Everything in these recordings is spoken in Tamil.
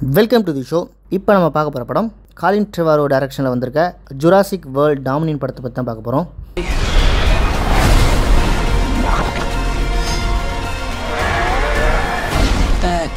வெல்கம் டு தி ஷோ இப்போ நம்ம பார்க்க போகிற படம் காலின் ட்ரிவாரோ டைரக்ஷனில் வந்திருக்க ஜுராசிக் வேர்ல்ட் டாமினின் படத்தை பற்றி தான் பார்க்க போகிறோம் That.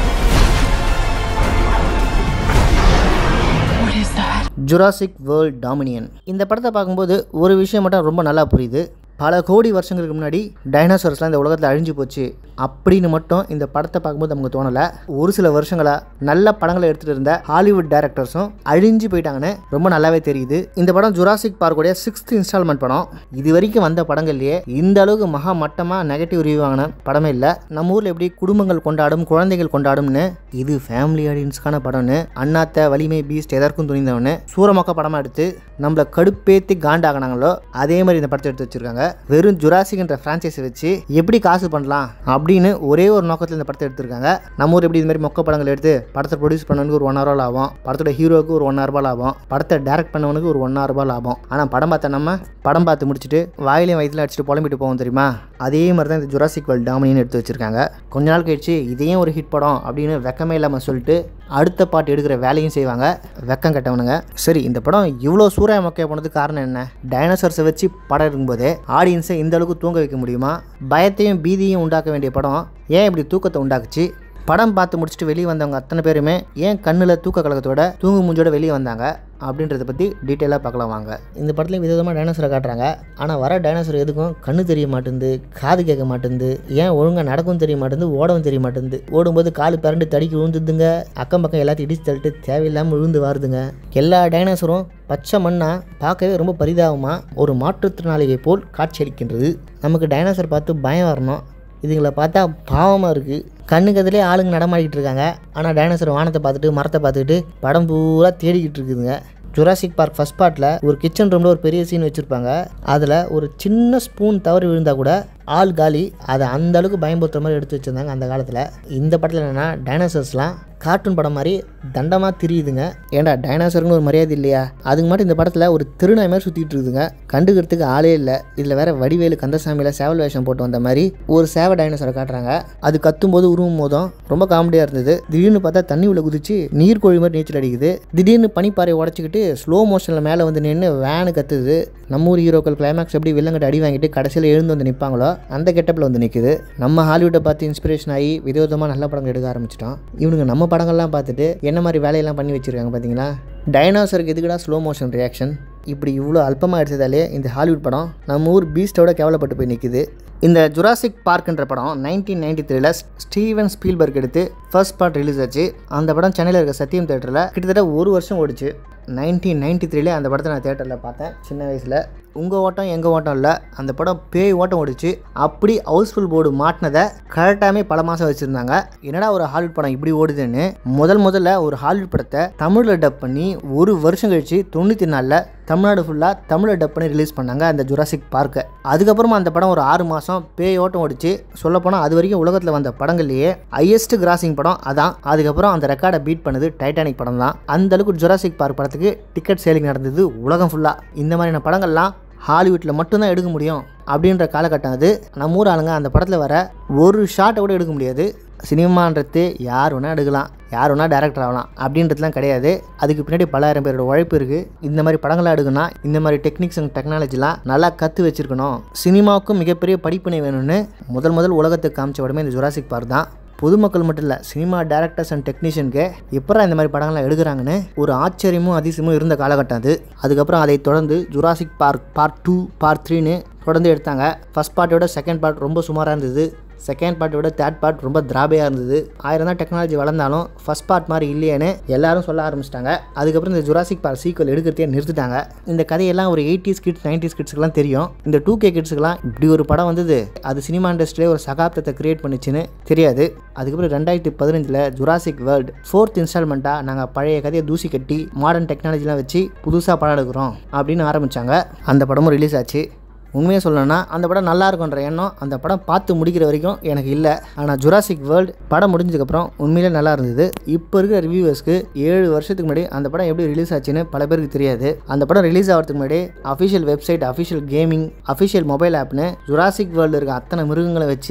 What is that? Jurassic World Dominion இந்த படத்தை பார்க்கும்போது ஒரு விஷயம் மட்டும் ரொம்ப நல்லா புரியுது பல கோடி வருஷங்களுக்கு முன்னாடி டைனோசர்ஸ்லாம் இந்த உலகத்தில் அழிஞ்சு போச்சு அப்படின்னு மட்டும் இந்த படத்தை பார்க்கும்போது நமக்கு தோணலை ஒரு சில வருஷங்களாக நல்ல படங்களை எடுத்துகிட்டு இருந்த ஹாலிவுட் டேரக்டர்ஸும் அழிஞ்சு போயிட்டாங்கன்னு ரொம்ப நல்லாவே தெரியுது இந்த படம் ஜுராசிக் பார்க்குடைய சிக்ஸ்த் இன்ஸ்டால்மெண்ட் படம் இது வரைக்கும் வந்த படங்கள்லேயே இந்த அளவுக்கு மகா மட்டமாக நெகட்டிவ் ரிவ்யூ வாங்கின படமே இல்லை நம்ம ஊரில் எப்படி குடும்பங்கள் கொண்டாடும் குழந்தைகள் கொண்டாடும்னு இது ஃபேமிலி ஆடியன்ஸ்க்கான படம்னு அண்ணாத்த வலிமை பீஸ்ட் எதற்கும் துணிந்தவனு சூரமொக்க படமாக எடுத்து நம்மளை கடுப்பேத்தி காண்டாகினாங்களோ அதே மாதிரி இந்த படத்தை எடுத்து வச்சிருக்காங்க வெறும் ஜுராசிக்ன்ற ஃப்ரான்ச்சைஸை வச்சு எப்படி காசு பண்ணலாம் அப்படின்னு ஒரே ஒரு நோக்கத்தில் இந்த படத்தை எடுத்திருக்காங்க நம்ம ஊர் எப்படி இந்த மாதிரி மொக்க படங்கள் எடுத்து படத்தை ப்ரொடியூஸ் பண்ணவனுக்கு ஒரு ஒன் ஹவர் லாபம் படத்தோட ஹீரோவுக்கு ஒரு ஒன் ரூபாய் லாபம் படத்தை டைரக்ட் பண்ணவனுக்கு ஒரு ஒன் ரூபாய் லாபம் ஆனால் படம் பார்த்த நம்ம படம் பார்த்து முடிச்சுட்டு வாயிலையும் வயிற்றுல அடிச்சுட்டு புலம்பிட்டு போவோம் தெரியுமா அதே மாதிரி தான் இந்த ஜுராசிக் வேர்ல்ட் டாமினின்னு எடுத்து வச்சிருக்காங்க கொஞ்ச நாள் கழிச்சு இதையும் ஒரு ஹிட் படம் அப்படின்னு வெக்கமே இல்லாமல் சொல்லிட்டு அடுத்த பாட்டு எடுக்கிற வேலையும் செய்வாங்க வெக்கம் கட்டவனுங்க சரி இந்த படம் இவ்வளோ சூறாய மொக்கைய போனதுக்கு காரணம் என்ன டைனோசர்ஸை வச்சு படம் எடுக்கும்போதே ஆடியன்ஸை இந்த அளவுக்கு தூங்க வைக்க முடியுமா பயத்தையும் பீதியும் உண்டாக்க வேண்டிய படம் ஏன் இப்படி தூக்கத்தை உண்டாக்குச்சு படம் பார்த்து முடிச்சுட்டு வெளியே வந்தவங்க அத்தனை பேருமே ஏன் கண்ணில் தூக்க கலக்கத்தோட தூங்கு மூஞ்சோட வெளியே வந்தாங்க அப்படின்றத பற்றி டீட்டெயிலாக பார்க்கலாம் வாங்க இந்த படத்தில் விதவிதமாக டைனோசரை காட்டுறாங்க ஆனால் வர டைனோசர் எதுக்கும் கண்ணு தெரிய மாட்டேங்குது காது கேட்க மாட்டேங்குது ஏன் ஒழுங்காக நடக்கவும் தெரிய மாட்டேங்குது ஓடவும் தெரிய மாட்டேங்குது ஓடும்போது கால் பிறண்டு தடிக்கி விழுந்துதுங்க அக்கம் பக்கம் எல்லாத்தையும் இடிச்சு தள்ளிட்டு தேவையில்லாமல் விழுந்து வருதுங்க எல்லா டைனோசரும் பச்சை மண்ணா பார்க்கவே ரொம்ப பரிதாபமாக ஒரு மாற்றுத்திறனாளியை போல் காட்சியளிக்கின்றது நமக்கு டைனோசர் பார்த்து பயம் வரணும் இதுங்களை பார்த்தா பாவமாக இருக்குது கண்ணுக்கு அதிலே ஆளுங்க நடமாடிக்கிட்டு இருக்காங்க ஆனால் டைனோசர் வானத்தை பார்த்துட்டு மரத்தை பார்த்துக்கிட்டு படம் பூரா தேடிக்கிட்டு இருக்குதுங்க ஜுராசிக் பார்க் ஃபஸ்ட் பார்ட்டில் ஒரு கிச்சன் ரூமில் ஒரு பெரிய சீன் வச்சுருப்பாங்க அதில் ஒரு சின்ன ஸ்பூன் தவறி விழுந்தால் கூட ஆள் காலி அதை அந்த அளவுக்கு பயம்படுத்துற மாதிரி எடுத்து வச்சுருந்தாங்க அந்த காலத்தில் இந்த படத்தில் என்னென்னா டைனோசர்ஸ்லாம் கார்ட்டூன் படம் மாதிரி தண்டமாக திரியுதுங்க ஏன்டா டைனோசர்னு ஒரு மரியாதை இல்லையா அதுக்கு மட்டும் இந்த படத்தில் ஒரு திருநாய் மாதிரி சுற்றிட்டு இருக்குதுங்க கண்டுக்கிறதுக்கு ஆளே இல்லை இதில் வேற வடிவேலு கந்தசாமியில் சேவல் வேஷம் போட்டு வந்த மாதிரி ஒரு சேவை டைனோசரை காட்டுறாங்க அது கத்தும் போது உருவும் போதும் ரொம்ப காமெடியாக இருந்தது திடீர்னு பார்த்தா தண்ணி உள்ள குதிச்சு நீர்க்கோழி மாதிரி நீச்சல் அடிக்குது திடீர்னு பனிப்பாறையை உடச்சிக்கிட்டு ஸ்லோ மோஷனில் மேலே வந்து நின்று வேனு கத்துது நம்ம ஊர் ஹீரோக்கள் கிளைமேக்ஸ் எப்படி வில்லங்கிட்ட அடி வாங்கிட்டு கடைசியில் எழுந்து வந்து நிற்பாங்களோ அந்த கெட்டப்பில் வந்து நிற்குது நம்ம ஹாலிவுட்டை பார்த்து இன்ஸ்பிரேஷன் ஆகி விதவிதமாக நல்ல படங்கள் எடுக்க ஆரம்பிச்சிட்டோம் இவனுங்க நம்ம படங்கள்லாம் பார்த்துட்டு என்ன மாதிரி வேலையெல்லாம் பண்ணி வச்சுருக்காங்க பார்த்தீங்களா டைனோசருக்கு எதுக்குடா ஸ்லோ மோஷன் ரியாக்ஷன் இப்படி இவ்வளோ அல்பமாக எடுத்ததாலே இந்த ஹாலிவுட் படம் நம்ம ஊர் பீஸ்டோட கேவலப்பட்டு போய் நிற்குது இந்த ஜுராசிக் பார்க்ன்ற படம் நைன்டீன் நைன்டி த்ரீல ஸ்டீவன் ஸ்பீல்பர்க் எடுத்து ஃபர்ஸ்ட் பார்ட் ரிலீஸ் ஆச்சு அந்த படம் சென்னையில் இருக்க சத்தியம் தேட்டரில் கிட்டத்தட்ட ஒரு வருஷம் ஓடிச்சு நைன்டீன் நைன்டி த்ரீல அந்த படத்தை நான் தேட்டரில் பார்த்தேன் சின்ன வயசில் உங்கள் ஓட்டம் எங்கள் ஓட்டம் இல்லை அந்த படம் பேய் ஓட்டம் ஓடிச்சு அப்படி ஹவுஸ்ஃபுல் போர்டு மாட்டினதை கரெக்டாகவே பல மாதம் வச்சுருந்தாங்க என்னடா ஒரு ஹாலிவுட் படம் இப்படி ஓடுதுன்னு முதல் முதல்ல ஒரு ஹாலிவுட் படத்தை தமிழில் டப் பண்ணி ஒரு வருஷம் கழிச்சு தொண்ணூற்றி நாலில் தமிழ்நாடு ஃபுல்லாக தமிழில் டப் பண்ணி ரிலீஸ் பண்ணாங்க அந்த ஜுராசிக் பார்க்கை அதுக்கப்புறமா அந்த படம் ஒரு ஆறு மாதம் பேய் ஓட்டம் ஓடிச்சு சொல்லப்போனால் அது வரைக்கும் உலகத்தில் வந்த படங்கள்லேயே ஹையஸ்ட் கிராசிங் படம் அதான் அதுக்கப்புறம் அந்த ரெக்கார்டை பீட் பண்ணது டைட்டானிக் படம் தான் அந்த அளவுக்கு ஜுராசிக் பார்க் படத்துக்கு டிக்கெட் சேலிங் நடந்தது உலகம் ஃபுல்லாக இந்த மாதிரியான படங்கள்லாம் ஹாலிவுட்டில் மட்டும்தான் எடுக்க முடியும் அப்படின்ற காலகட்டம் அது நம்ம ஊர் ஆளுங்க அந்த படத்தில் வர ஒரு ஷாட்டை கூட எடுக்க முடியாது சினிமான்றது யார் வேணால் எடுக்கலாம் யார் வேணால் டேரக்டர் ஆகலாம் அப்படின்றதுலாம் கிடையாது அதுக்கு பின்னாடி பலாயிரம் பேரோட உழைப்பு இருக்குது இந்த மாதிரி படங்களாக எடுக்கணும்னா இந்த மாதிரி டெக்னிக்ஸ் அண்ட் டெக்னாலஜிலாம் நல்லா கற்று வச்சுருக்கணும் சினிமாவுக்கும் மிகப்பெரிய படிப்பினை வேணும்னு முதல் முதல் உலகத்துக்கு காமிச்ச உடனே இந்த ஜுராசிக் பார்க் தான் பொதுமக்கள் மட்டும் இல்லை சினிமா டேரக்டர்ஸ் அண்ட் டெக்னீஷியனுக்கு எப்படா இந்த மாதிரி படங்கள்லாம் எடுக்கிறாங்கன்னு ஒரு ஆச்சரியமும் அதிசயமும் இருந்த காலகட்டம் அது அதுக்கப்புறம் அதை தொடர்ந்து Jurassic Park part two part த்ரீன்னு தொடர்ந்து எடுத்தாங்க ஃபஸ்ட் பார்ட்டோட செகண்ட் பார்ட் ரொம்ப சுமாராக இருந்தது செகண்ட் பார்ட்டோட தேர்ட் பார்ட் ரொம்ப திராபையாக இருந்தது ஆயிரம் தான் டெக்னாலஜி வளர்ந்தாலும் ஃபஸ்ட் பார்ட் மாதிரி இல்லையேன்னு எல்லாரும் சொல்ல ஆரம்பிச்சிட்டாங்க அதுக்கப்புறம் இந்த ஜுராசிக் பார்க் சீக்வல் எடுக்கிறதே நிறுத்திட்டாங்க இந்த கதையெல்லாம் ஒரு எயிட்டிஸ் கிட்ஸ் நைன்டிஸ் கிட்ஸ்க்குலாம் தெரியும் இந்த டூ கே கிட்ஸுக்கெல்லாம் இப்படி ஒரு படம் வந்தது அது சினிமா இண்டஸ்ட்ரியிலே ஒரு சகாப்தத்தை கிரியேட் பண்ணுச்சுன்னு தெரியாது அதுக்கப்புறம் ரெண்டாயிரத்தி பதினஞ்சில் ஜுராசிக் வேர்ல்டு ஃபோர்த் இன்ஸ்டால்மெண்ட்டாக நாங்கள் பழைய கதையை தூசி கட்டி மாடர்ன் டெக்னாலஜிலாம் வச்சு புதுசாக படம் எடுக்கிறோம் அப்படின்னு ஆரம்பித்தாங்க அந்த படமும் ரிலீஸ் ஆச்சு உண்மையாக சொல்லணும்னா அந்த படம் நல்லா இருக்குன்ற எண்ணம் அந்த படம் பார்த்து முடிக்கிற வரைக்கும் எனக்கு இல்லை ஆனால் ஜுராசிக் வேர்ல்டு படம் முடிஞ்சதுக்கப்புறம் உண்மையிலே நல்லா இருந்தது இப்போ இருக்கிற ரிவ்யூவர்ஸ்க்கு ஏழு வருஷத்துக்கு முன்னாடி அந்த படம் எப்படி ரிலீஸ் ஆச்சுன்னு பல பேருக்கு தெரியாது அந்த படம் ரிலீஸ் ஆகிறதுக்கு முன்னாடி official website official gaming official mobile ஆப்னு ஜுராசிக் வேர்ல்டு இருக்க அத்தனை மிருகங்களை வச்சு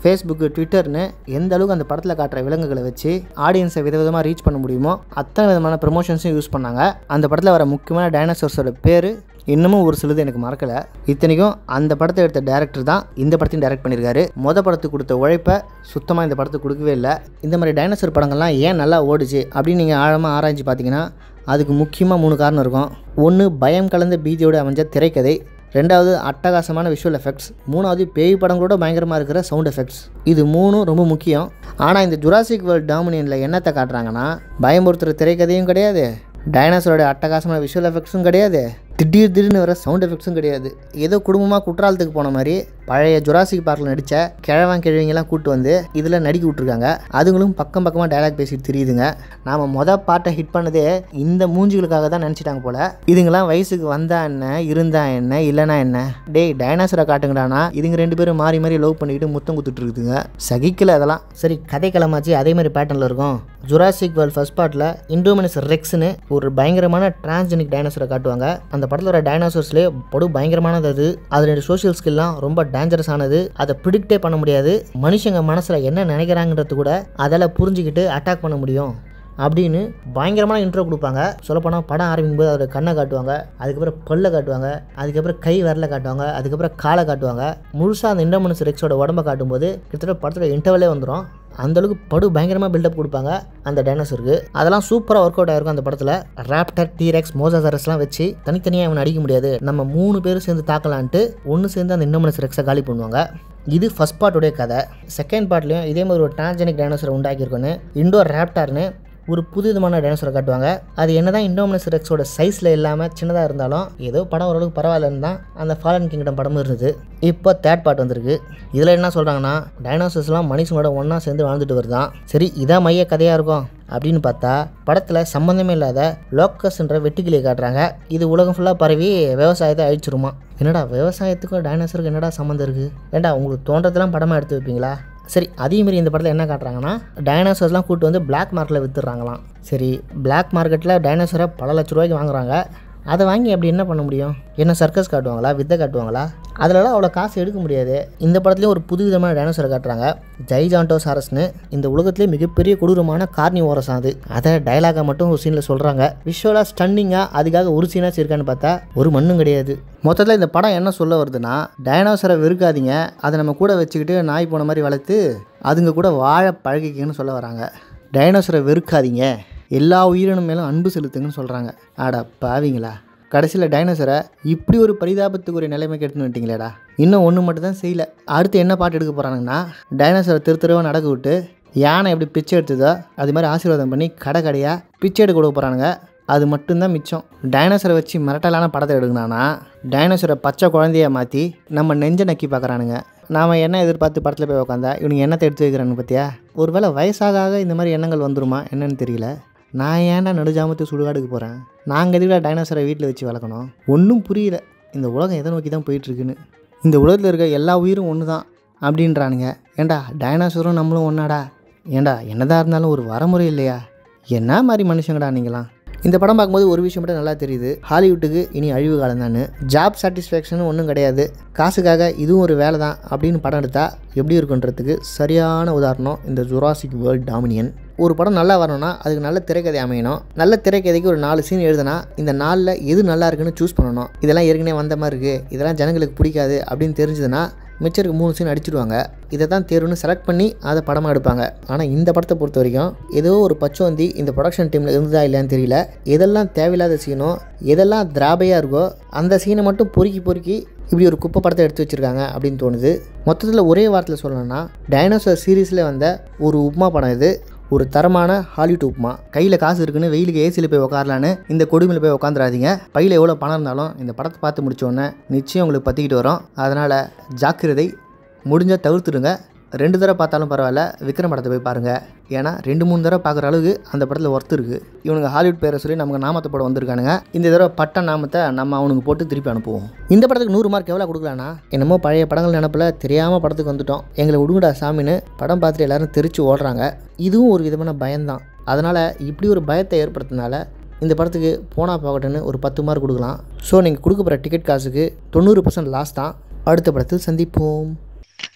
ஃபேஸ்புக்கு ட்விட்டர்னு எந்த அளவுக்கு அந்த படத்தில் காட்டுற விலங்குகளை வச்சு ஆடியன்ஸை விதவிதமாக ரீச் பண்ண முடியுமோ அத்தனை விதமான ப்ரமோஷன்ஸும் யூஸ் பண்ணாங்க அந்த படத்தில் வர முக்கியமான டைனோசர்ஸோட பேர் இன்னமும் ஒரு சிலது எனக்கு மறக்கலை இத்தனைக்கும் அந்த படத்தை எடுத்த டேரக்டர் தான் இந்த படத்தையும் டைரக்ட் பண்ணியிருக்காரு மொத படத்துக்கு கொடுத்த உழைப்பை சுத்தமாக இந்த படத்துக்கு கொடுக்கவே இல்லை இந்த மாதிரி டைனோசர் படங்கள்லாம் ஏன் நல்லா ஓடுச்சு அப்படின்னு நீங்கள் ஆழமாக ஆராய்ச்சி பார்த்தீங்கன்னா அதுக்கு முக்கியமாக மூணு காரணம் இருக்கும் ஒன்று பயம் கலந்த பீதியோடு அமைஞ்ச திரைக்கதை ரெண்டாவது அட்டகாசமான விஷுவல் எஃபெக்ட்ஸ் மூணாவது பேய் படங்களோட பயங்கரமாக இருக்கிற சவுண்ட் எஃபெக்ட்ஸ் இது மூணும் ரொம்ப முக்கியம் ஆனால் இந்த ஜுராசிக் வேர்ல்ட் டாமினியனில் என்னத்தை காட்டுறாங்கன்னா பயமுறுத்துகிற திரைக்கதையும் கிடையாது டைனாசரோட அட்டகாசமான விஷுவல் எஃபெக்ட்ஸும் கிடையாது திடீர் திடீர்னு வர சவுண்ட் எஃபெக்ட்ஸும் கிடையாது ஏதோ குடும்பமாக குற்றாலத்துக்கு போன மாதிரி பழைய ஜுராசிக் பார்க்கில் நடித்த கிழவன் கிழவிங்கெல்லாம் கூட்டு வந்து இதில் நடிக்க விட்ருக்காங்க அதுங்களும் பக்கம் பக்கமாக டயலாக் பேசிட்டு தெரியுதுங்க நாம் மொதல் பாட்டை ஹிட் பண்ணதே இந்த மூஞ்சிகளுக்காக தான் நினச்சிட்டாங்க போல் இதுங்கெல்லாம் வயசுக்கு வந்தா என்ன இருந்தா என்ன இல்லைனா என்ன டேய் டைனாசரை காட்டுங்கடானா இதுங்க ரெண்டு பேரும் மாறி மாறி லவ் பண்ணிக்கிட்டு முத்தம் குத்துட்டு இருக்குதுங்க சகிக்கல அதெல்லாம் சரி கதை கிளமாச்சு அதே மாதிரி பேட்டர்னில் இருக்கும் ஜுராசிக் வேர்ல்ட் ஃபர்ஸ்ட் பார்ட்டில் இண்டோமினஸ் ரெக்ஸ்னு ஒரு பயங்கரமான டிரான்ஸ்ஜெனிக் டைனோசரை காட்டுவாங்க அந்த படத்தில் வர டைனோசர்ஸ்லேயே படு பயங்கரமானது அது அது ரெண்டு சோஷியல் ஸ்கில்லாம் ரொம்ப டேஞ்சரஸ் ஆனது அதை ப்ரிடிக்டே பண்ண முடியாது மனுஷங்க மனசில் என்ன நினைக்கிறாங்கன்றது கூட அதால் புரிஞ்சுக்கிட்டு அட்டாக் பண்ண முடியும் அப்படின்னு பயங்கரமான இன்ட்ரோ கொடுப்பாங்க சொல்லப்போனால் படம் ஆரம்பிக்கும் போது அதோட கண்ணை காட்டுவாங்க அதுக்கப்புறம் பல்லை காட்டுவாங்க அதுக்கப்புறம் கை விரலை காட்டுவாங்க அதுக்கப்புறம் காலை காட்டுவாங்க முழுசாக அந்த இண்டோமனஸ் ரெக்ஸோட உடம்ப காட்டும்போது கிட்டத்தட்ட படத்தோட இன்டர்வலே வந்துடும் அந்தளவுக்கு படு பயங்கரமாக பில்டப் கொடுப்பாங்க அந்த டைனோசருக்கு அதெல்லாம் சூப்பராக ஒர்க் அவுட் ஆயிருக்கும் அந்த படத்தில் ராப்டர் டீரெக்ஸ் மோசாசரஸ்லாம் வச்சு தனித்தனியாக அவனை அடிக்க முடியாது நம்ம மூணு பேரும் சேர்ந்து தாக்கலான்ட்டு ஒன்று சேர்ந்து அந்த இண்டோமனஸ் ரெக்ஸை காலி பண்ணுவாங்க இது ஃபஸ்ட் பார்ட்டுடைய கதை செகண்ட் பார்ட்லேயும் இதே மாதிரி ஒரு டிரான்ஜெனிக் டைனோசரை உண்டாக்கியிருக்கோன்னு இண்டோர் ராப்டார்னு ஒரு புது விதமான டைனோசரை காட்டுவாங்க அது என்னதான் இண்டோமினஸ் ரெக்ஸோட சைஸில் இல்லாமல் சின்னதாக இருந்தாலும் ஏதோ படம் ஓரளவுக்கு பரவாயில்லன்னு தான் அந்த ஃபாலன் கிங்டம் படமும் இருந்தது இப்போ தேர்ட் பார்ட் வந்திருக்கு இதில் என்ன சொல்கிறாங்கன்னா டைனோசர்ஸ்லாம் மனுஷங்களோட ஒன்றா சேர்ந்து வாழ்ந்துட்டு வருதான் சரி இதான் மைய கதையாக இருக்கும் அப்படின்னு பார்த்தா படத்தில் சம்மந்தமே இல்லாத லோக்கஸ்ன்ற வெட்டுக்கிளியை காட்டுறாங்க இது உலகம் ஃபுல்லாக பரவி விவசாயத்தை அழிச்சிருமா என்னடா விவசாயத்துக்கும் டைனோசருக்கு என்னடா சம்மந்தம் இருக்குது ஏண்டா உங்களுக்கு தோன்றதெல்லாம் படமாக எடுத்து வைப்பீங்களா சரி அதே மாதிரி இந்த படத்தில் என்ன காட்டுறாங்கன்னா டைனோசர்ஸ்லாம் கூட்டு வந்து பிளாக் மார்க்கெட்டில் வித்துடுறாங்களாம் சரி பிளாக் மார்க்கெட்டில் டைனோசரை பல லட்ச ரூபாய்க்கு வாங்குறாங்க அதை வாங்கி அப்படி என்ன பண்ண முடியும் என்ன சர்க்கஸ் காட்டுவாங்களா வித்தை காட்டுவாங்களா அதிலலாம் அவ்வளோ காசு எடுக்க முடியாது இந்த படத்துலேயும் ஒரு புது விதமான டைனோசரை காட்டுறாங்க ஜைஜாண்டோசாரஸ்னு இந்த உலகத்திலே மிகப்பெரிய கொடூரமான கார்னிவோரஸ் அது அதை டைலாகை மட்டும் ஒரு சீனில் சொல்கிறாங்க விஷுவலாக ஸ்டன்னிங்காக அதுக்காக ஒரு சீனாக இருக்கான்னு பார்த்தா ஒரு மண்ணும் கிடையாது மொத்தத்தில் இந்த படம் என்ன சொல்ல வருதுன்னா டைனோசரை வெறுக்காதீங்க அதை நம்ம கூட வச்சுக்கிட்டு நாய் போன மாதிரி வளர்த்து அதுங்க கூட வாழ பழகிக்கன்னு சொல்ல வராங்க டைனோசரை வெறுக்காதீங்க எல்லா உயிரினம் மேலும் அன்பு செலுத்துங்கன்னு சொல்கிறாங்க ஆடா பாவிங்களா கடைசியில் டைனோசரை இப்படி ஒரு பரிதாபத்துக்கு ஒரு நிலைமைக்கு எடுத்துன்னு வந்துட்டீங்களேடா இன்னும் ஒன்று மட்டும் தான் செய்யல அடுத்து என்ன பாட்டு எடுக்க போகிறாங்கன்னா டைனோசரை திரு திருவா நடக்க விட்டு யானை எப்படி பிச்சை எடுத்ததோ அது மாதிரி ஆசீர்வாதம் பண்ணி கடை கடையாக பிச்சை எடுக்க கொடுக்க போகிறானுங்க அது மட்டும்தான் மிச்சம் டைனோசரை வச்சு மிரட்டலான படத்தை எடுக்கணும்னா டைனோசரை பச்சை குழந்தைய மாற்றி நம்ம நெஞ்சை நக்கி பார்க்குறானுங்க நாம் என்ன எதிர்பார்த்து படத்தில் போய் உட்காந்தா இவனுங்க என்னத்தை எடுத்து வைக்கிறானு பார்த்தியா ஒருவேளை வயசாக ஆக இந்த மாதிரி எண்ணங்கள் வந்துருமா என்னன்னு தெரியல நான் ஏன்டா நடுஜாமத்து சுடுகாடுக்கு போகிறேன் நாங்கள் எதுக்குடா டைனோசரை வீட்டில் வச்சு வளர்க்கணும் ஒன்றும் புரியல இந்த உலகம் எதை நோக்கி தான் போயிட்டுருக்குன்னு இந்த உலகத்தில் இருக்க எல்லா உயிரும் ஒன்று தான் அப்படின்றானுங்க ஏண்டா டைனோசரும் நம்மளும் ஒன்றாடா ஏண்டா என்னதான் இருந்தாலும் ஒரு வரமுறை இல்லையா என்ன மாதிரி மனுஷங்கடா நீங்களாம் இந்த படம் பார்க்கும்போது ஒரு விஷயம் மட்டும் நல்லா தெரியுது ஹாலிவுட்டுக்கு இனி அழிவு காலம் தான் ஜாப் சாட்டிஸ்ஃபேக்ஷன் ஒன்றும் கிடையாது காசுக்காக இதுவும் ஒரு வேலை தான் அப்படின்னு படம் எடுத்தால் எப்படி இருக்குன்றதுக்கு சரியான உதாரணம் இந்த ஜுராசிக் வேர்ல்ட் டாமினியன் ஒரு படம் நல்லா வரணும்னா அதுக்கு நல்ல திரைக்கதை அமையணும் நல்ல திரைக்கதைக்கு ஒரு நாலு சீன் எழுதுனா இந்த நாளில் எது நல்லா இருக்குன்னு சூஸ் பண்ணணும் இதெல்லாம் ஏற்கனவே வந்த மாதிரி இருக்குது இதெல்லாம் ஜனங்களுக்கு பிடிக்காது அப்படின்னு தெரிஞ்சதுன்னா மிச்சருக்கு மூணு சீன் அடிச்சிடுவாங்க இதை தான் தேர்வுன்னு செலக்ட் பண்ணி அதை படமாக எடுப்பாங்க ஆனால் இந்த படத்தை பொறுத்த வரைக்கும் ஏதோ ஒரு பச்சோந்தி இந்த ப்ரொடக்ஷன் டீமில் இருந்ததா இல்லையான்னு தெரியல எதெல்லாம் தேவையில்லாத சீனோ எதெல்லாம் திராபையாக இருக்கோ அந்த சீனை மட்டும் பொறுக்கி பொறுக்கி இப்படி ஒரு குப்பை படத்தை எடுத்து வச்சுருக்காங்க அப்படின்னு தோணுது மொத்தத்தில் ஒரே வாரத்தில் சொல்லணும்னா டைனோசர் சீரீஸில் வந்த ஒரு உப்மா படம் இது ஒரு தரமான ஹாலிவுட் உப்புமா கையில் காசு இருக்குன்னு வெயிலுக்கு ஏசியில் போய் உட்காரலான்னு இந்த கொடுமையில் போய் உட்காந்துராதீங்க பையில் எவ்வளோ பணம் இருந்தாலும் இந்த படத்தை பார்த்து முடிச்சோடனே நிச்சயம் உங்களுக்கு பற்றிக்கிட்டு வரும் அதனால் ஜாக்கிரதை முடிஞ்சால் தவிர்த்துடுங்க ரெண்டு தடவை பார்த்தாலும் பரவாயில்ல விக்ரம் படத்தை போய் பாருங்கள் ஏன்னா ரெண்டு மூணு தடவை பார்க்குற அளவுக்கு அந்த படத்தில் ஒர்த்து இருக்குது இவனுங்க ஹாலிவுட் பேரை சொல்லி நமக்கு நாமத்தை போட வந்திருக்கானுங்க இந்த தடவை பட்ட நாமத்தை நம்ம அவனுக்கு போட்டு திருப்பி அனுப்புவோம் இந்த படத்துக்கு நூறு மார்க் எவ்வளோ கொடுக்கலான்னா என்னமோ பழைய படங்கள் நினப்பில் தெரியாமல் படத்துக்கு வந்துட்டோம் எங்களை விடுங்கடா சாமின்னு படம் பார்த்துட்டு எல்லாரும் தெரிச்சு ஓடுறாங்க இதுவும் ஒரு விதமான பயம்தான் அதனால் இப்படி ஒரு பயத்தை ஏற்படுத்தினால இந்த படத்துக்கு போனால் போகட்டுன்னு ஒரு பத்து மார்க் கொடுக்கலாம் ஸோ நீங்கள் கொடுக்க போகிற டிக்கெட் காசுக்கு தொண்ணூறு பர்சன்ட் லாஸ் தான் அடுத்த படத்தில் சந்திப்போம்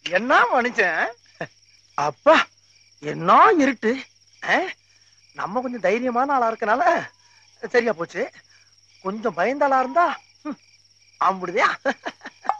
என்ன மனுஷன் அப்பா என்ன இருட்டு ஆ? நம்ம கொஞ்சம் தைரியமான ஆளா இருக்கனால சரியா போச்சு கொஞ்சம் பயந்த ஆளா இருந்தா ம், அம்புடுதியா